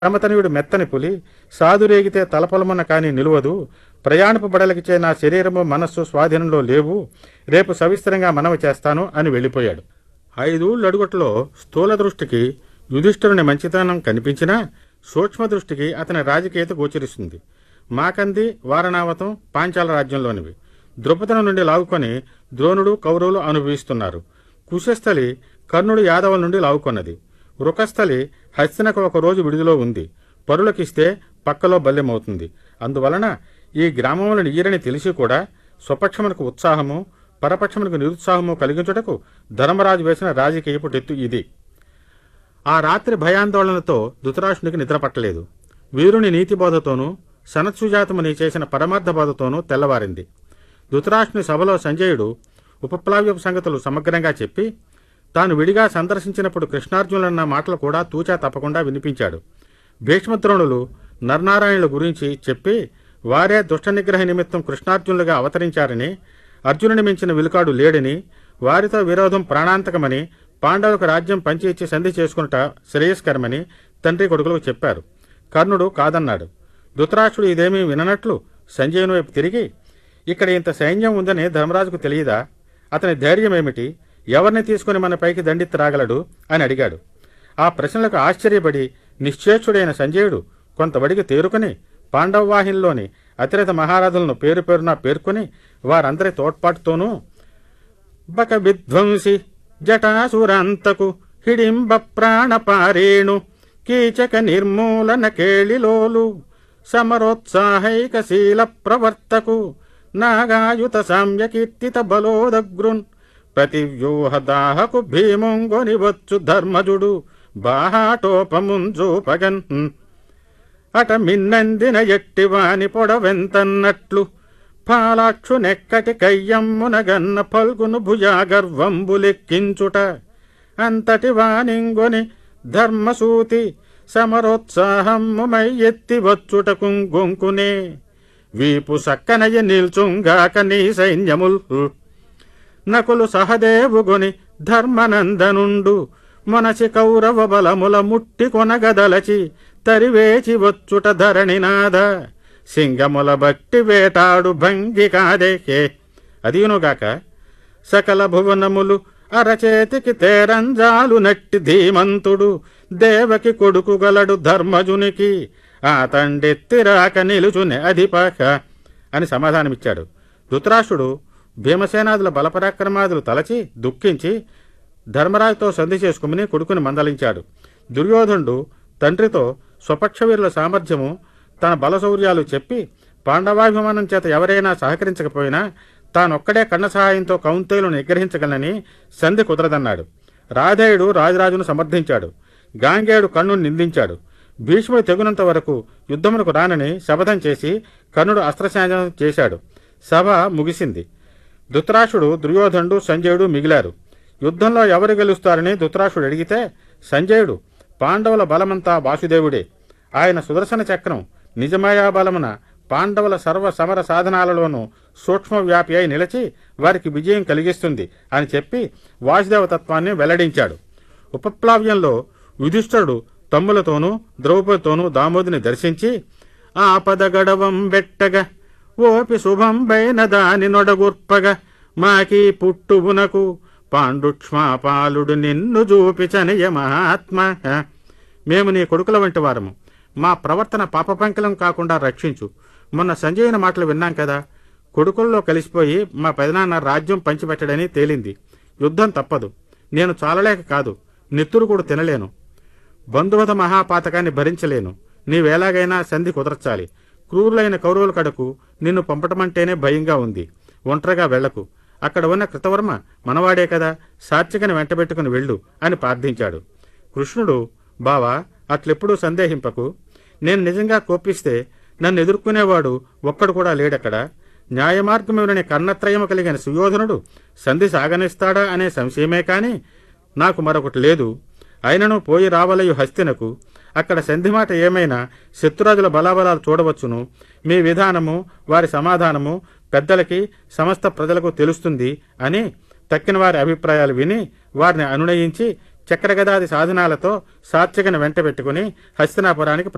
పరమతనయుడు మెత్తని పులి సాదురేగితే తలపలమున కాని నిలువదు ప్రయాణపు బడలకిచే నా శరీరము మనస్సు స్వాధీనంలో లేవు రేపు సవిస్తరంగా మనవి చేస్తాను అని వెళ్ళిపోయాడు ఐదూళ్ళు అడుగుట్లో స్థూల దృష్టికి యుధిష్ఠిరుని మంచితనం కనిపించినా సూక్ష్మ దృష్టికి అతని రాజకీయత గోచరిస్తుంది మాకంది వారణావతం పాంచాల రాజ్యంలోనివి ద్రుపదం నుండి లాగుకొని ద్రోణుడు కౌరవులు అనుభవిస్తున్నారు కుశస్థలి కర్ణుడు యాదవుల నుండి లాగుకొన్నది వృకస్థలి హస్తినకు ఒక రోజు విడుదల ఉంది పరులకిస్తే పక్కలో బల్యమవుతుంది అందువలన ఈ గ్రామంలో ఈరని తెలిసి కూడా స్వపక్షమునకు ఉత్సాహము పరపక్షమునకు నిరుత్సాహము కలిగించుటకు ధర్మరాజు వేసిన రాజకీయపు టెత్తు ఇది ఆ రాత్రి భయాందోళనతో ధృతరాష్ట్రునికి నిద్ర పట్టలేదు వీరుని నీతిబోధతోనూ సనత్సుజాతముని చేసిన పరమార్థ బోధతోనూ తెల్లవారింది ధృతరాష్ట్రుని సభలో సంజయుడు ఉపప్లావ్యపు సంగతులు సమగ్రంగా చెప్పి తాను విడిగా సందర్శించినప్పుడు కృష్ణార్జునులన్న మాటలు కూడా తూచా తప్పకుండా వినిపించాడు భీష్మద్రోణులు నరనారాయణుల గురించి చెప్పి వారే దుష్ట నిగ్రహ నిమిత్తం కృష్ణార్జునులుగా అవతరించారని అర్జునుని మించిన విలుకాడు లేడని వారితో విరోధం ప్రాణాంతకమని పాండవులకు రాజ్యం పంచి ఇచ్చి సంధి చేసుకునుట శ్రేయస్కరమని తండ్రి కొడుకులకు చెప్పారు కర్ణుడు కాదన్నాడు ధృతరాష్ట్రుడు ఇదేమీ విననట్లు సంజయుని వైపు తిరిగి ఇక్కడ ఇంత సైన్యం ఉందని ధర్మరాజుకు తెలియదా అతని ధైర్యం ఏమిటి ఎవరిని తీసుకుని మన పైకి దండెత్తి రాగలడు అని అడిగాడు ఆ ప్రశ్నలకు ఆశ్చర్యపడి నిశ్చేష్టుడైన సంజయుడు కొంతవడికి తేరుకుని పాండవవాహినిలోని అతిరథ మహారాజులను పేరు పేరున పేర్కొని వారందరి తోడ్పాటుతోనూ బక విధ్వంసి జటాసురాంతకు హిడింబ ప్రాణపారేణు కీచక నిర్మూలన కేళిలోలు సమరోత్సాహైక శీల ప్రవర్తకు నాగాయుత సామ్యకీర్తిత బలోదగ్రున్ ప్రతివ్యూహదాహకు భీముంగొని వచ్చు ధర్మజుడు బాహాటోపముంజూపగన్ అట మిన్నందిన ఎట్టివాని పొడవెంతన్నట్లు పాలాక్షు నెక్కటి కయ్యమ్మునగన్న పల్గును భుజాగర్వంబులెక్కించుట అంతటి వానింగొని ధర్మసూతి సమరోత్సాహమ్ముమై ఎత్తి వచ్చుటకు గొంకునే వీపు సక్కనయ నిల్చుంగాక నీ సైన్యముల్ నకులు సహదేవుగొని ధర్మనందనుండు మనసి కౌరవ బలముల ముట్టి కొనగదలచి తరివేచి వచ్చుట ధరణినాథ సింగముల బట్టి వేటాడు భంగి కాదేకే అదీనుగాక సకల భువనములు అరచేతికి తేరంజాలు నట్టి ధీమంతుడు దేవకి కొడుకు గలడు ధర్మజునికి ఆ తండెత్తిరాక నిలుచుని అధిపక అని సమాధానమిచ్చాడు ధృతరాష్ట్రుడు భీమసేనాదుల బలపరాక్రమాదులు తలచి దుఃఖించి ధర్మరాజుతో సంధి చేసుకుని కొడుకుని మందలించాడు దుర్యోధనుడు తండ్రితో స్వపక్షవీరుల సామర్థ్యము తన బలశౌర్యాలు చెప్పి పాండవాభిమానం చేత ఎవరైనా సహకరించకపోయినా తానొక్కడే కన్న సహాయంతో కౌంతేయులను నిగ్రహించగలనని సంధి కుదరదన్నాడు రాధేయుడు రాజరాజును సమర్థించాడు గాంగేయుడు కర్ణుని నిందించాడు భీష్ముడు తెగునంత వరకు యుద్ధమునకు రానని శపథం చేసి కర్ణుడు అస్త్రశాంతం చేశాడు సభ ముగిసింది ధృతరాష్ట్రుడు దుర్యోధనుడు సంజయుడు మిగిలారు యుద్ధంలో ఎవరు గెలుస్తారని ధృతరాష్ట్రుడు అడిగితే సంజయుడు పాండవుల బలమంతా వాసుదేవుడే ఆయన సుదర్శన చక్రం నిజమయా బలమున పాండవుల సర్వ సమర సాధనాలలోనూ సూక్ష్మ వ్యాపి అయి నిలిచి వారికి విజయం కలిగిస్తుంది అని చెప్పి వాసుదేవ తత్వాన్ని వెల్లడించాడు ఉపప్లావ్యంలో యుధిష్ఠుడు తమ్ములతోనూ ద్రౌపదితోనూ దామోదిని దర్శించి ఆపద గడవం బెట్టగా ఓపి శుభంబైన దాని నొడగుర్పగా మాకీ పుట్టువునకు పాండుక్ష్మాపాలుడు నిన్ను చూపిచనియ మహాత్మ మేము నీ కొడుకుల వంటి వారము మా ప్రవర్తన పాపపంకలం కాకుండా రక్షించు మొన్న సంజయుని మాటలు విన్నాం కదా కొడుకుల్లో కలిసిపోయి మా పెదనాన్న రాజ్యం పంచిపెట్టడని తేలింది యుద్ధం తప్పదు నేను చాలలేక కాదు నెత్తురు కూడా తినలేను బంధువత మహాపాతకాన్ని భరించలేను నీవేలాగైనా సంధి కుదర్చాలి క్రూరులైన కౌరవుల కడకు నిన్ను పంపటమంటేనే భయంగా ఉంది ఒంటరిగా వెళ్లకు అక్కడ ఉన్న కృతవర్మ మనవాడే కదా సాత్వికని వెంటబెట్టుకుని వెళ్ళు అని ప్రార్థించాడు కృష్ణుడు బావా అట్లెప్పుడూ సందేహింపకు నేను నిజంగా కోపిస్తే నన్ను ఎదుర్కొనేవాడు ఒక్కడు కూడా లేడక్కడ న్యాయమార్గములని కర్ణత్రయము కలిగిన సుయోధనుడు సంధి సాగనిస్తాడా అనే సంశయమే కాని నాకు మరొకటి లేదు అయినను పోయి రావలయు హస్తినకు అక్కడ సంధి మాట ఏమైనా శత్రురాజుల బలాబలాలు చూడవచ్చును మీ విధానము వారి సమాధానము పెద్దలకి సమస్త ప్రజలకు తెలుస్తుంది అని తక్కిన వారి అభిప్రాయాలు విని వారిని అనునయించి చక్రగదాది సాధనాలతో సాత్వికను వెంటబెట్టుకుని హస్తినాపురానికి